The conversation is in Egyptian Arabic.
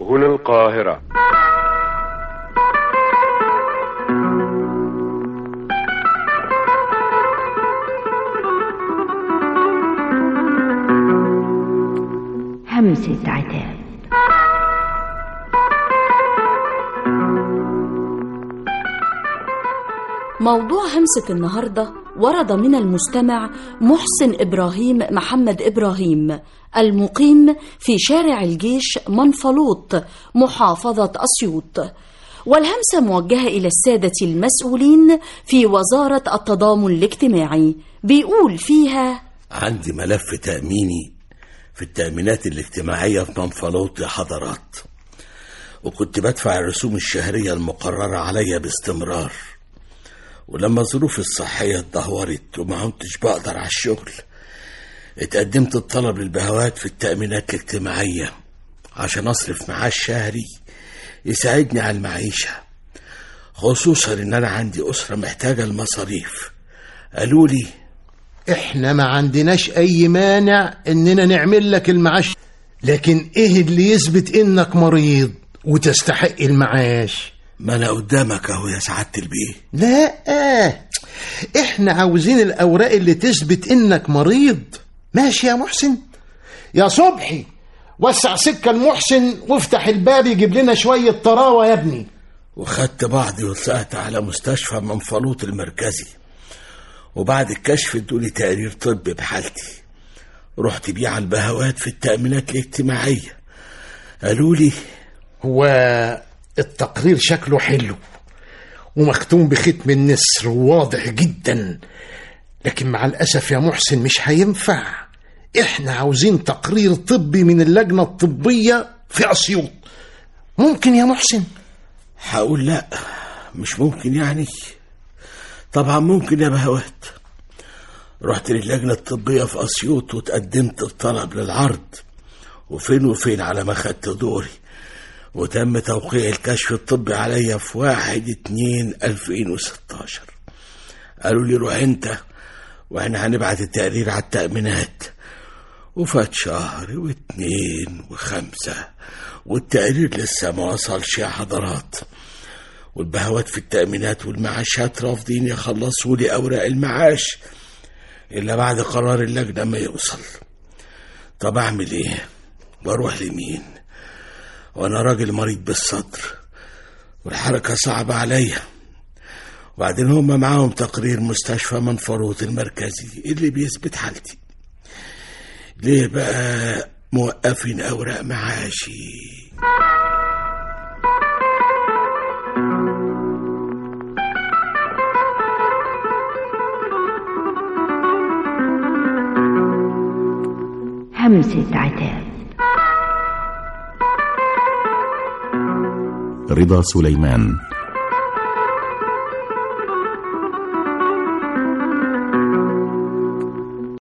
هنا القاهرة همسة عتاب موضوع همسة النهاردة ورد من المستمع محسن إبراهيم محمد إبراهيم المقيم في شارع الجيش منفلوط محافظة أسيوط والهمسة موجهة إلى السادة المسؤولين في وزارة التضامن الاجتماعي بيقول فيها عندي ملف تأميني في التأمينات الاجتماعية في منفلوط يا حضرات وكنت بدفع الرسوم الشهرية المقررة عليا باستمرار ولما ظروفي الصحية اتدهورت وما كنتش بقدر على الشغل اتقدمت الطلب للبهوات في التأمينات الاجتماعية عشان أصرف معاش شهري يساعدني على المعيشة خصوصا إن أنا عندي أسرة محتاجة المصاريف قالوا لي احنا ما عندناش اي مانع اننا نعمل لك المعاش لكن ايه اللي يثبت انك مريض وتستحق المعاش ما أنا قدامك أهو يا سعادة البيه لا آه. احنا عاوزين الاوراق اللي تثبت انك مريض ماشي يا محسن يا صبحي وسع سكة المحسن وافتح الباب يجيب لنا شوية طراوة يا ابني وخدت بعضي وطلعت على مستشفى منفلوط المركزي وبعد الكشف ادوني تقرير طبي بحالتي رحت بيه على البهوات في التأمينات الاجتماعية قالوا لي هو التقرير شكله حلو ومختوم بختم النسر وواضح جدا لكن مع الأسف يا محسن مش هينفع احنا عاوزين تقرير طبي من اللجنة الطبية في أسيوط ممكن يا محسن هقول لا مش ممكن يعني طبعا ممكن يا بهوات رحت للجنة الطبية في أسيوط وتقدمت بطلب للعرض وفين وفين على ما خدت دوري وتم توقيع الكشف الطبي عليا في واحد اتنين ألفين وستاشر قالوا لي روح انت واحنا هنبعت التقرير على التأمينات وفات شهر واتنين وخمسة والتقرير لسه ما وصلش يا حضرات والبهوات في التأمينات والمعاشات رافضين يخلصوا لي أوراق المعاش إلا بعد قرار اللجنة ما يوصل طب أعمل إيه واروح لمين وأنا راجل مريض بالصدر والحركة صعبة عليا وبعدين هما معاهم تقرير مستشفى منفروط المركزي اللي بيثبت حالتي ليه بقى موقفين أوراق معاشي همسة عتاب رضا سليمان